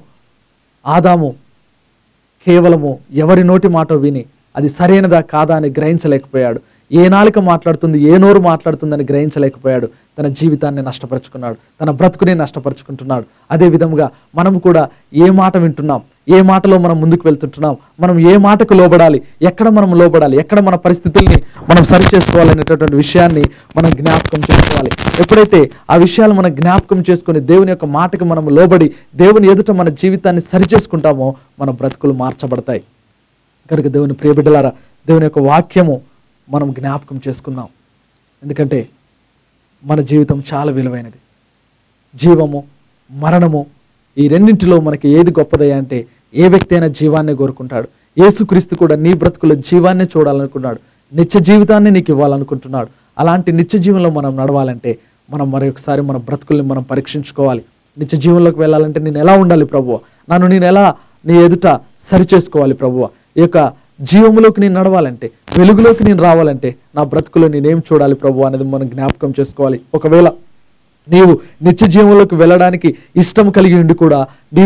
ఆదాము కేవలము ఎవరి నోటి మాట విని అది సరైనదా కాదా అని గ్రహించలేకపోయాడు ఏ నాలుక మాట్లాడుతుంది ఏ నోరు మాట్లాడుతుందని గ్రహించలేకపోయాడు తన జీవితాన్ని నష్టపరుచుకున్నాడు తన బ్రతుకుని నష్టపరుచుకుంటున్నాడు అదే విధముగా మనం కూడా ఏ మాట వింటున్నాం ఏ మాటలో మనం ముందుకు వెళ్తుంటున్నాం మనం ఏ మాటకు లోబడాలి ఎక్కడ మనం లోబడాలి ఎక్కడ మన పరిస్థితుల్ని మనం సరి చేసుకోవాలనేటటువంటి విషయాన్ని మనం జ్ఞాపకం చేసుకోవాలి ఎప్పుడైతే ఆ విషయాలు మనం జ్ఞాపకం చేసుకొని దేవుని యొక్క మాటకు మనం లోబడి దేవుని ఎదుట మన జీవితాన్ని సరి చేసుకుంటామో మన బ్రతుకులు మార్చబడతాయి కనుక దేవుని ప్రియబిడ్డలారా దేవుని యొక్క వాక్యము మనం జ్ఞాపకం చేసుకుందాం ఎందుకంటే మన జీవితం చాలా విలువైనది జీవము మరణము ఈ రెండింటిలో మనకి ఏది గొప్పదయ్యా అంటే ఏ వ్యక్తి అయినా జీవాన్ని కోరుకుంటాడు యేసుక్రీస్తు కూడా నీ బ్రతుకులో జీవాన్ని చూడాలనుకున్నాడు నిత్య జీవితాన్ని నీకు ఇవ్వాలనుకుంటున్నాడు అలాంటి నిత్య జీవంలో మనం నడవాలంటే మనం మరొకసారి మన బ్రతుకుల్ని మనం పరీక్షించుకోవాలి నిత్య జీవంలోకి వెళ్ళాలంటే నేను ఎలా ఉండాలి ప్రభువ నన్ను నేను ఎలా నీ ఎదుట సరి చేసుకోవాలి ప్రభువ ఈ యొక్క జీవములోకి నేను నడవాలంటే వెలుగులోకి నేను రావాలంటే నా బ్రతుకులో నేనేం చూడాలి ప్రభు అనేది మనం జ్ఞాపకం చేసుకోవాలి ఒకవేళ నీవు నిత్య జీవంలోకి వెళ్ళడానికి ఇష్టం కలిగి ఉండి కూడా నీవు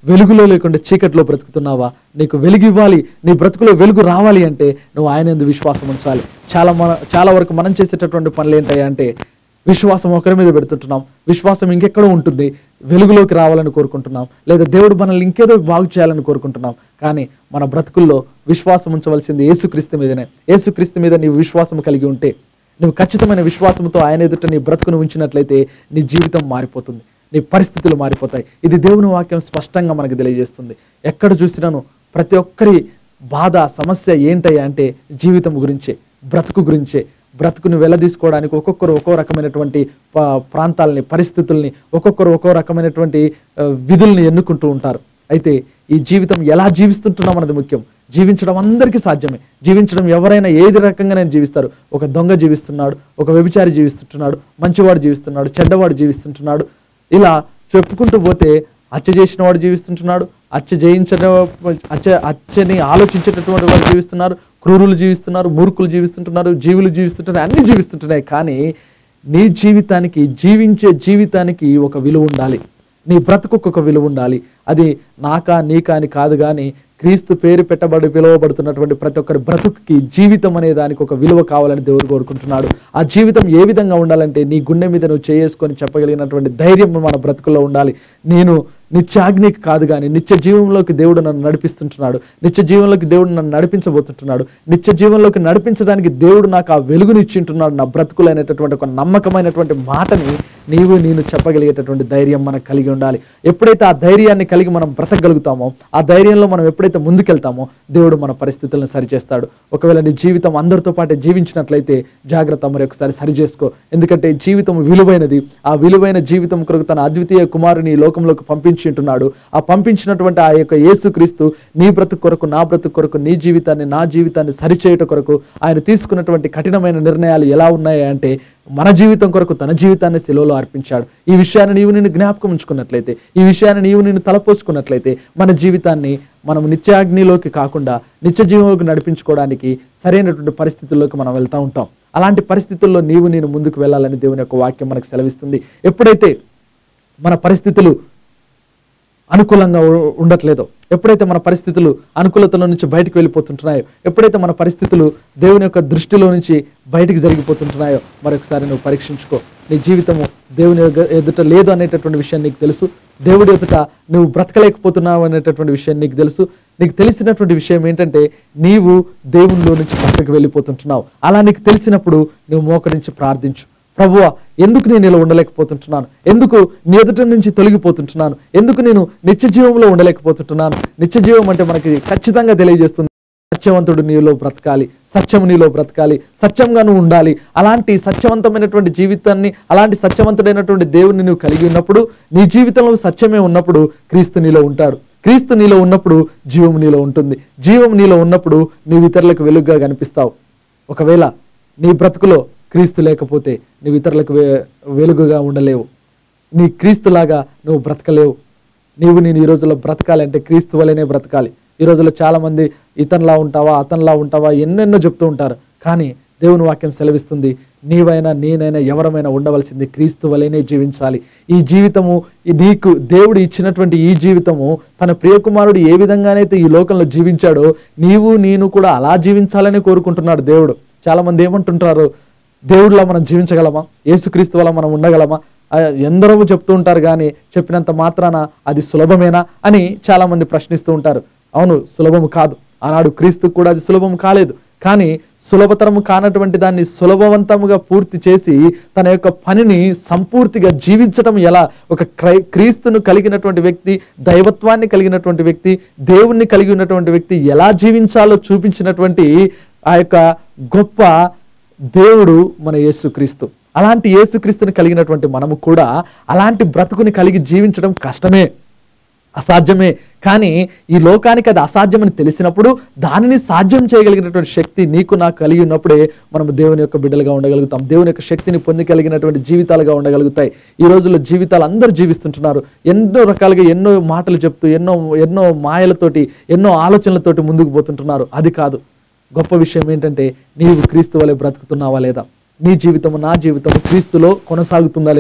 వెలుగులో లేకుండా చీకట్లో బ్రతుకుతున్నావా నీకు వెలుగు ఇవ్వాలి నీ బ్రతుకులో వెలుగు రావాలి అంటే నువ్వు ఆయన యందు విశ్వాసం ఉంచాలి చాలా మన చాలా వరకు మనం చేసేటటువంటి పనులు ఏంటయ్యా అంటే విశ్వాసం ఒకరి మీద పెడుతుంటున్నాం విశ్వాసం ఇంకెక్కడో ఉంటుంది వెలుగులోకి రావాలని కోరుకుంటున్నాం లేదా దేవుడు మనల్ని ఇంకేదో బాగు చేయాలని కోరుకుంటున్నాం కానీ మన బ్రతుకుల్లో విశ్వాసం ఉంచవలసింది యేసుక్రీస్తు మీదనే యేసుక్రీస్తు మీద నీవు విశ్వాసం కలిగి ఉంటే నువ్వు ఖచ్చితమైన విశ్వాసంతో ఆయన ఎదుట నీ బ్రతుకును ఉంచినట్లయితే నీ జీవితం మారిపోతుంది నీ పరిస్థితులు మారిపోతాయి ఇది దేవుని వాక్యం స్పష్టంగా మనకు తెలియజేస్తుంది ఎక్కడ చూసినాను ప్రతి ఒక్కరి బాధ సమస్య ఏంటయ్యా అంటే జీవితం గురించే బ్రతుకు గురించే బ్రతుకును వెళ్ళదీసుకోవడానికి ఒక్కొక్కరు ఒక్కో రకమైనటువంటి ప- ప్రాంతాలని పరిస్థితుల్ని ఒక్కొక్కరు ఒక్కో రకమైనటువంటి ఆ, విధుల్ని ఎన్నుకుంటూ ఉంటారు అయితే ఈ జీవితం ఎలా జీవిస్తుంటున్నాం అన్నది ముఖ్యం జీవించడం అందరికీ సాధ్యమే జీవించడం ఎవరైనా ఏది రకంగానైనా జీవిస్తారు ఒక దొంగ జీవిస్తున్నాడు ఒక వ్యభిచారి జీవిస్తుంటున్నాడు మంచివాడు జీవిస్తున్నాడు చెడ్డవాడు జీవిస్తుంటున్నాడు ఇలా చెప్పుకుంటూ పోతే హత్య చేసిన వాడు జీవిస్తుంటున్నాడు హత్య జయించిన హత్య హత్యని ఆలోచించేటటువంటి వాడు జీవిస్తున్నారు క్రూరులు జీవిస్తున్నారు మూర్ఖులు జీవిస్తుంటున్నారు జీవులు జీవిస్తుంటున్నారు అన్ని జీవిస్తుంటున్నాయి కానీ నీ జీవితానికి జీవించే జీవితానికి ఒక విలువ ఉండాలి నీ బ్రతుకుకు ఒక విలువ ఉండాలి అది నాకా నీకా అని కాదు కానీ క్రీస్తు పేరు పెట్టబడి పిలువబడుతున్నటువంటి ప్రతి ఒక్కరి బ్రతుకుకి జీవితం అనే దానికి ఒక విలువ కావాలని దేవుడు కోరుకుంటున్నాడు ఆ జీవితం ఏ విధంగా ఉండాలంటే నీ గుండె మీద నువ్వు చేసుకొని చెప్పగలిగినటువంటి ధైర్యం మన బ్రతుకుల్లో ఉండాలి నేను నిత్యాగ్నికి కాదు కానీ నిత్య జీవంలోకి దేవుడు నన్ను నడిపిస్తుంటున్నాడు నిత్య జీవంలోకి దేవుడు నన్ను నడిపించబోతుంటున్నాడు నిత్య జీవంలోకి నడిపించడానికి దేవుడు నాకు ఆ వెలుగుని ఇచ్చింటున్నాడు నా బ్రతుకులు అనేటటువంటి ఒక నమ్మకమైనటువంటి మాటని నీవు నేను చెప్పగలిగేటటువంటి ధైర్యం మనకు కలిగి ఉండాలి ఎప్పుడైతే ఆ ధైర్యాన్ని కలిగి మనం బ్రతకగలుగుతామో ఆ ధైర్యంలో మనం ఎప్పుడైతే ముందుకెళ్తామో దేవుడు మన పరిస్థితులను సరిచేస్తాడు ఒకవేళ నీ జీవితం అందరితో పాటే జీవించినట్లయితే జాగ్రత్త మరి ఒకసారి సరి చేసుకో ఎందుకంటే జీవితం విలువైనది ఆ విలువైన జీవితం కొరకు తన అద్వితీయ కుమారుని ఈ లోకంలోకి పంపించి ఉంటున్నాడు ఆ పంపించినటువంటి ఆ యొక్క యేసుక్రీస్తు నీ బ్రతుకు కొరకు నా బ్రతుకు కొరకు నీ జీవితాన్ని నా జీవితాన్ని సరిచేయట కొరకు ఆయన తీసుకున్నటువంటి కఠినమైన నిర్ణయాలు ఎలా ఉన్నాయి అంటే మన జీవితం కొరకు తన జీవితాన్ని సెలవులో అర్పించాడు ఈ విషయాన్ని నీవు నిన్ను జ్ఞాపకం ఉంచుకున్నట్లయితే ఈ విషయాన్ని నీవు నిన్ను తలపోసుకున్నట్లయితే మన జీవితాన్ని మనం నిత్యాగ్నిలోకి కాకుండా నిత్య జీవంలోకి నడిపించుకోవడానికి సరైనటువంటి పరిస్థితుల్లోకి మనం వెళ్తా ఉంటాం అలాంటి పరిస్థితుల్లో నీవు నేను ముందుకు వెళ్ళాలని దేవుని యొక్క వాక్యం మనకు సెలవిస్తుంది ఎప్పుడైతే మన పరిస్థితులు అనుకూలంగా ఉ- ఉండట్లేదో ఎప్పుడైతే మన పరిస్థితులు అనుకూలతలో నుంచి బయటకు వెళ్ళిపోతుంటున్నాయో ఎప్పుడైతే మన పరిస్థితులు దేవుని యొక్క దృష్టిలో నుంచి బయటికి జరిగిపోతుంటున్నాయో మరొకసారి నువ్వు పరీక్షించుకో నీ జీవితము దేవుని యొక్క ఎదుట లేదు అనేటటువంటి విషయం నీకు తెలుసు దేవుడి ఎదుట నువ్వు బ్రతకలేకపోతున్నావు అనేటటువంటి విషయం నీకు తెలుసు నీకు తెలిసినటువంటి విషయం ఏంటంటే నీవు దేవునిలో నుంచి పక్కకు వెళ్ళిపోతుంటున్నావు అలా నీకు తెలిసినప్పుడు నువ్వు మోకరించి ప్రార్థించు ప్రభువా ఎందుకు నేను ఇలా ఉండలేకపోతుంటున్నాను ఎందుకు నీ ఎదుట నుంచి తొలగిపోతుంటున్నాను ఎందుకు నేను నిత్య జీవంలో ఉండలేకపోతుంటున్నాను నిత్య జీవం అంటే మనకి ఖచ్చితంగా తెలియజేస్తుంది సత్యవంతుడు నీలో బ్రతకాలి సత్యము నీలో బ్రతకాలి సత్యంగా నువ్వు ఉండాలి అలాంటి సత్యవంతమైనటువంటి జీవితాన్ని అలాంటి సత్యవంతుడైనటువంటి దేవుని నువ్వు కలిగి ఉన్నప్పుడు నీ జీవితంలో సత్యమే ఉన్నప్పుడు క్రీస్తు నీలో ఉంటాడు క్రీస్తు నీలో ఉన్నప్పుడు జీవం నీలో ఉంటుంది జీవం నీలో ఉన్నప్పుడు నీవు ఇతరులకు వెలుగుగా కనిపిస్తావు ఒకవేళ నీ బ్రతుకులో క్రీస్తు లేకపోతే నువ్వు ఇతరులకు వే- వెలుగుగా ఉండలేవు నీ క్రీస్తులాగా నువ్వు బ్రతకలేవు నీవు నేను ఈ రోజుల్లో బ్రతకాలి అంటే క్రీస్తు వలనే బ్రతకాలి ఈ రోజుల్లో చాలా మంది ఇతనిలా ఉంటావా అతనిలా ఉంటావా ఎన్నెన్నో చెప్తూ ఉంటారు కానీ దేవుని వాక్యం సెలవిస్తుంది నీవైనా నేనైనా ఎవరమైనా ఉండవలసింది క్రీస్తు వలనే జీవించాలి ఈ జీవితము ఈ నీకు దేవుడు ఇచ్చినటువంటి ఈ జీవితము తన ప్రియకుమారుడు ఏ విధంగానైతే ఈ లోకంలో జీవించాడో నీవు నేను కూడా అలా జీవించాలని కోరుకుంటున్నాడు దేవుడు చాలా మంది ఏమంటుంటారు దేవుడిలా మనం జీవించగలమా యేసుక్రీస్తు వల్ల మనం ఉండగలమా ఆ, ఎందరో చెప్తూ ఉంటారు కానీ చెప్పినంత మాత్రాన అది సులభమేనా అని చాలా మంది ప్రశ్నిస్తూ ఉంటారు అవును సులభము కాదు ఆనాడు క్రీస్తు కూడా అది సులభం కాలేదు కానీ సులభతరము కానటువంటి దాన్ని సులభవంతముగా పూర్తి చేసి తన యొక్క పనిని సంపూర్తిగా జీవించడం ఎలా ఒక క్రై క్రీస్తును కలిగినటువంటి వ్యక్తి దైవత్వాన్ని కలిగినటువంటి వ్యక్తి దేవుణ్ణి కలిగి ఉన్నటువంటి వ్యక్తి ఎలా జీవించాలో చూపించినటువంటి ఆ యొక్క గొప్ప దేవుడు మన యేసుక్రీస్తు అలాంటి యేసుక్రీస్తుని కలిగినటువంటి మనము కూడా అలాంటి బ్రతుకుని కలిగి జీవించడం కష్టమే అసాధ్యమే కానీ ఈ లోకానికి అది అసాధ్యమని తెలిసినప్పుడు దానిని సాధ్యం చేయగలిగినటువంటి శక్తి నీకు నాకు కలిగి ఉన్నప్పుడే మనం దేవుని యొక్క బిడ్డలుగా ఉండగలుగుతాం దేవుని యొక్క శక్తిని పొందగలిగినటువంటి జీవితాలుగా ఉండగలుగుతాయి ఈ రోజుల్లో జీవితాలు అందరూ జీవిస్తుంటున్నారు ఎన్నో రకాలుగా ఎన్నో మాటలు చెప్తూ ఎన్నో ఎన్నో మాయలతోటి ఎన్నో ఆలోచనలతోటి ముందుకు పోతుంటున్నారు అది కాదు గొప్ప విషయం ఏంటంటే నీవు క్రీస్తు వలె బ్రతుకుతున్నావా లేదా నీ జీవితము నా జీవితము క్రీస్తులో కొనసాగుతుందా లేదా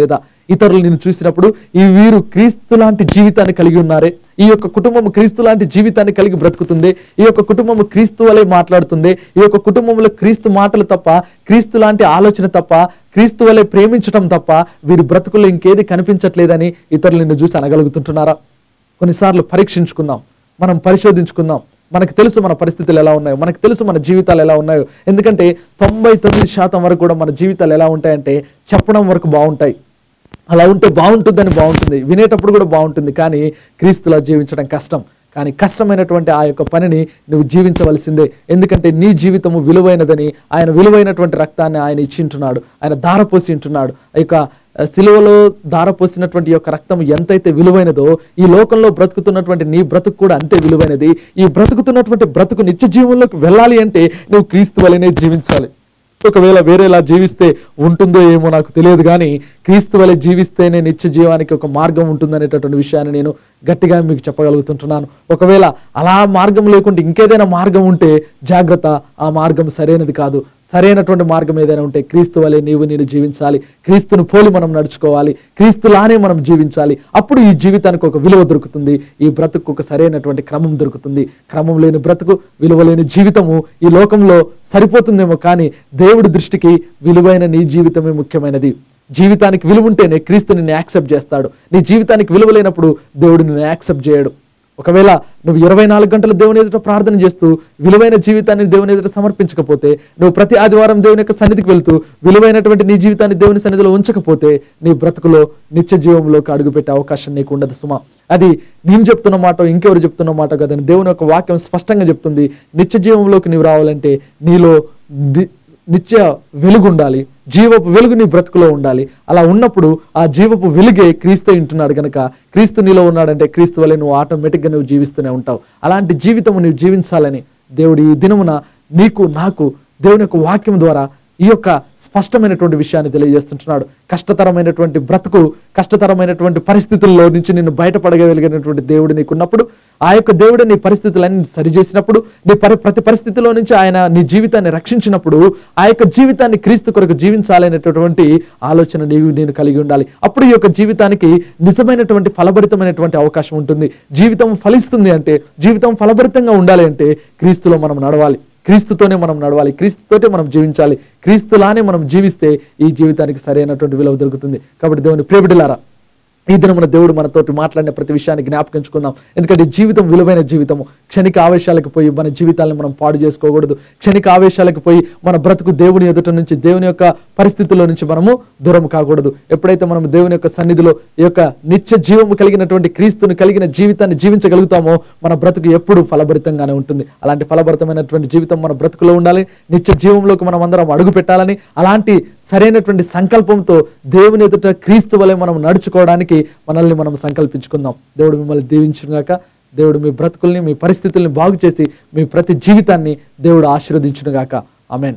ఇతరులు నిన్ను చూసినప్పుడు ఈ వీరు క్రీస్తు లాంటి జీవితాన్ని కలిగి ఉన్నారే ఈ యొక్క కుటుంబం క్రీస్తు లాంటి జీవితాన్ని కలిగి బ్రతుకుతుంది ఈ యొక్క కుటుంబం క్రీస్తు వలె మాట్లాడుతుంది ఈ యొక్క కుటుంబంలో క్రీస్తు మాటలు తప్ప క్రీస్తు లాంటి ఆలోచన తప్ప క్రీస్తు వలె ప్రేమించడం తప్ప వీరి బ్రతుకుల్లో ఇంకేది కనిపించట్లేదని ఇతరులు నిన్ను చూసి అనగలుగుతుంటున్నారా కొన్నిసార్లు పరీక్షించుకుందాం మనం పరిశోధించుకుందాం మనకు తెలుసు మన పరిస్థితులు ఎలా ఉన్నాయో మనకు తెలుసు మన జీవితాలు ఎలా ఉన్నాయో ఎందుకంటే తొంభై తొమ్మిది శాతం వరకు కూడా మన జీవితాలు ఎలా ఉంటాయంటే చెప్పడం వరకు బాగుంటాయి అలా ఉంటే బాగుంటుందని బాగుంటుంది వినేటప్పుడు కూడా బాగుంటుంది కానీ క్రీస్తులా జీవించడం కష్టం కానీ కష్టమైనటువంటి ఆ యొక్క పనిని నువ్వు జీవించవలసిందే ఎందుకంటే నీ జీవితము విలువైనదని ఆయన విలువైనటువంటి రక్తాన్ని ఆయన ఇచ్చింటున్నాడు ఆయన ధారపోసి ఉంటున్నాడు ఆ యొక్క ఆ, సిలువలో ధారపోసినటువంటి యొక్క రక్తం ఎంతైతే విలువైనదో ఈ లోకంలో బ్రతుకుతున్నటువంటి నీ బ్రతుకు కూడా అంతే విలువైనది ఈ బ్రతుకుతున్నటువంటి బ్రతుకు నిత్య జీవంలోకి వెళ్ళాలి అంటే నువ్వు క్రీస్తు వలనే జీవించాలి ఒకవేళ వేరేలా జీవిస్తే ఉంటుందో ఏమో నాకు తెలియదు కానీ క్రీస్తు వలె జీవిస్తేనే నిత్య జీవానికి ఒక మార్గం ఉంటుందనేటటువంటి విషయాన్ని నేను గట్టిగా మీకు చెప్పగలుగుతుంటున్నాను ఒకవేళ అలా మార్గం లేకుంటే ఇంకేదైనా మార్గం ఉంటే జాగ్రత్త ఆ మార్గం సరైనది కాదు సరైనటువంటి మార్గం ఏదైనా ఉంటే క్రీస్తు వలె నీవు నేను జీవించాలి క్రీస్తును పోలి మనం నడుచుకోవాలి క్రీస్తులానే మనం జీవించాలి అప్పుడు ఈ జీవితానికి ఒక విలువ దొరుకుతుంది ఈ బ్రతుకు ఒక సరైనటువంటి క్రమం దొరుకుతుంది క్రమం లేని బ్రతుకు విలువ లేని జీవితము ఈ లోకంలో సరిపోతుందేమో కానీ దేవుడి దృష్టికి విలువైన నీ జీవితమే ముఖ్యమైనది జీవితానికి విలువ ఉంటేనే క్రీస్తు నిన్ను యాక్సెప్ట్ చేస్తాడు నీ జీవితానికి విలువ లేనప్పుడు దేవుడు నిన్ను యాక్సెప్ట్ చేయడు ఒకవేళ నువ్వు ఇరవై నాలుగు గంటలు దేవుని ఎదుట ప్రార్థన చేస్తూ విలువైన జీవితాన్ని దేవుని ఎదుట సమర్పించకపోతే నువ్వు ప్రతి ఆదివారం దేవుని యొక్క సన్నిధికి వెళ్తూ విలువైనటువంటి నీ జీవితాన్ని దేవుని సన్నిధిలో ఉంచకపోతే నీ బ్రతుకులో నిత్య జీవంలోకి అడుగుపెట్టే అవకాశం నీకు ఉండదు సుమా అది నేను చెప్తున్న మాట ఇంకెవరు చెప్తున్న మాట కదని దేవుని యొక్క వాక్యం స్పష్టంగా చెప్తుంది నిత్య జీవంలోకి నీవు రావాలంటే నీలో ని- నిత్య వెలుగు ఉండాలి జీవపు వెలుగు నీ బ్రతుకులో ఉండాలి అలా ఉన్నప్పుడు ఆ జీవపు వెలుగే క్రీస్తు ఇంటున్నాడు గనక క్రీస్తు నీలో ఉన్నాడంటే క్రీస్తు వల్లే నువ్వు ఆటోమేటిక్గా నువ్వు జీవిస్తూనే ఉంటావు అలాంటి జీవితము నువ్వు జీవించాలని దేవుడు ఈ దినమున నీకు నాకు దేవుని యొక్క వాక్యం ద్వారా ఈ యొక్క స్పష్టమైనటువంటి విషయాన్ని తెలియజేస్తుంటున్నాడు కష్టతరమైనటువంటి బ్రతుకు కష్టతరమైనటువంటి పరిస్థితుల్లో నుంచి నిన్ను బయటపడగలిగినటువంటి దేవుడు నీకున్నప్పుడు ఆ యొక్క దేవుడు నీ పరిస్థితులన్నీ సరిచేసినప్పుడు నీ పరి ప్రతి పరిస్థితిలో నుంచి ఆయన నీ జీవితాన్ని రక్షించినప్పుడు ఆ యొక్క జీవితాన్ని క్రీస్తు కొరకు జీవించాలనేటటువంటి ఆలోచన నీవు నేను కలిగి ఉండాలి అప్పుడు ఈ యొక్క జీవితానికి నిజమైనటువంటి ఫలభరితమైనటువంటి అవకాశం ఉంటుంది జీవితం ఫలిస్తుంది అంటే జీవితం ఫలభరితంగా ఉండాలి అంటే క్రీస్తులో మనం నడవాలి క్రీస్తుతోనే మనం నడవాలి క్రీస్తుతోటే మనం జీవించాలి క్రీస్తులానే మనం జీవిస్తే ఈ జీవితానికి సరైనటువంటి విలువ దొరుకుతుంది కాబట్టి దేవుని ప్రేమిడిలారా ఈ దినమున దేవుడు మనతోటి మాట్లాడిన ప్రతి విషయాన్ని జ్ఞాపకించుకుందాం ఎందుకంటే జీవితం విలువైన జీవితము క్షణిక ఆవేశాలకు పోయి మన జీవితాలను మనం పాడు చేసుకోకూడదు క్షణిక ఆవేశాలకు పోయి మన బ్రతుకు దేవుని ఎదుట నుంచి దేవుని యొక్క పరిస్థితుల్లో నుంచి మనము దూరం కాకూడదు ఎప్పుడైతే మనం దేవుని యొక్క సన్నిధిలో ఈ యొక్క నిత్య జీవము కలిగినటువంటి క్రీస్తుని కలిగిన జీవితాన్ని జీవించగలుగుతామో మన బ్రతుకు ఎప్పుడు ఫలభరితంగానే ఉంటుంది అలాంటి ఫలభరితమైనటువంటి జీవితం మన బ్రతుకులో ఉండాలి నిత్య జీవంలోకి మనం అందరం అడుగు పెట్టాలని అలాంటి సరైనటువంటి సంకల్పంతో దేవుని ఎదుట క్రీస్తు వలె మనం నడుచుకోవడానికి మనల్ని మనం సంకల్పించుకుందాం దేవుడు మిమ్మల్ని దీవించుగాక దేవుడు మీ బ్రతుకుల్ని మీ పరిస్థితుల్ని బాగు చేసి మీ ప్రతి జీవితాన్ని దేవుడు ఆశీర్వదించునుగాక ఆమెన్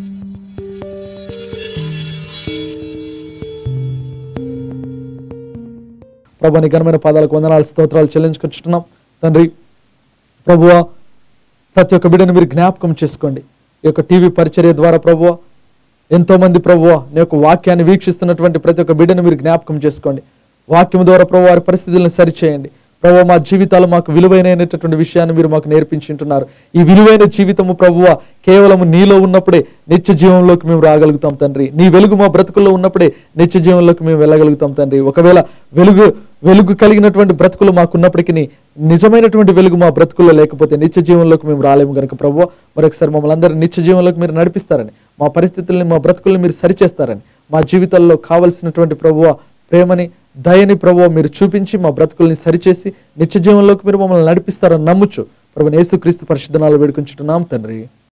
ప్రభు నీ ఘనమైన పాదాలకు వందనాలు స్తోత్రాలు చెల్లించుకొచ్చుతున్నాం తండ్రి ప్రభువా ప్రతి ఒక్క బిడ్డను మీరు జ్ఞాపకం చేసుకోండి ఈ యొక్క టీవీ పరిచర్య ద్వారా ప్రభువా ఎంతో మంది ప్రభువా నీ యొక్క వాక్యాన్ని వీక్షిస్తున్నటువంటి ప్రతి ఒక్క బిడ్డను మీరు జ్ఞాపకం చేసుకోండి వాక్యం ద్వారా ప్రభు వారి పరిస్థితులను సరిచేయండి ప్రభు మా జీవితాలు మాకు విలువైనటువంటి విషయాన్ని మీరు మాకు నేర్పించుంటున్నారు ఈ విలువైన జీవితము ప్రభువ కేవలం నీలో ఉన్నప్పుడే నిత్య జీవంలోకి మేము రాగలుగుతాం తండ్రి నీ వెలుగు మా బ్రతుకుల్లో ఉన్నప్పుడే నిత్య జీవంలోకి మేము వెళ్ళగలుగుతాం తండ్రి ఒకవేళ వెలుగు వెలుగు కలిగినటువంటి బ్రతుకులు మాకు ఉన్నప్పటికీ నిజమైనటువంటి వెలుగు మా బ్రతుకుల్లో లేకపోతే నిత్య జీవంలోకి మేము రాలేము కనుక ప్రభు మరొకసారి మమ్మల్ని అందరూ నిత్య జీవంలోకి మీరు నడిపిస్తారని మా పరిస్థితుల్ని మా బ్రతుకుల్ని మీరు సరిచేస్తారని మా జీవితాల్లో కావలసినటువంటి ప్రభువ ప్రేమని దయని ప్రభు మీరు చూపించి మా బ్రతుకుల్ని సరిచేసి నిత్య జీవంలోకి మీరు మమ్మల్ని నడిపిస్తారని నమ్ముచు ప్రభు యేసుక్రీస్తు పరిశుద్ధనాలు వేడుకుంటున్నాం తండ్రి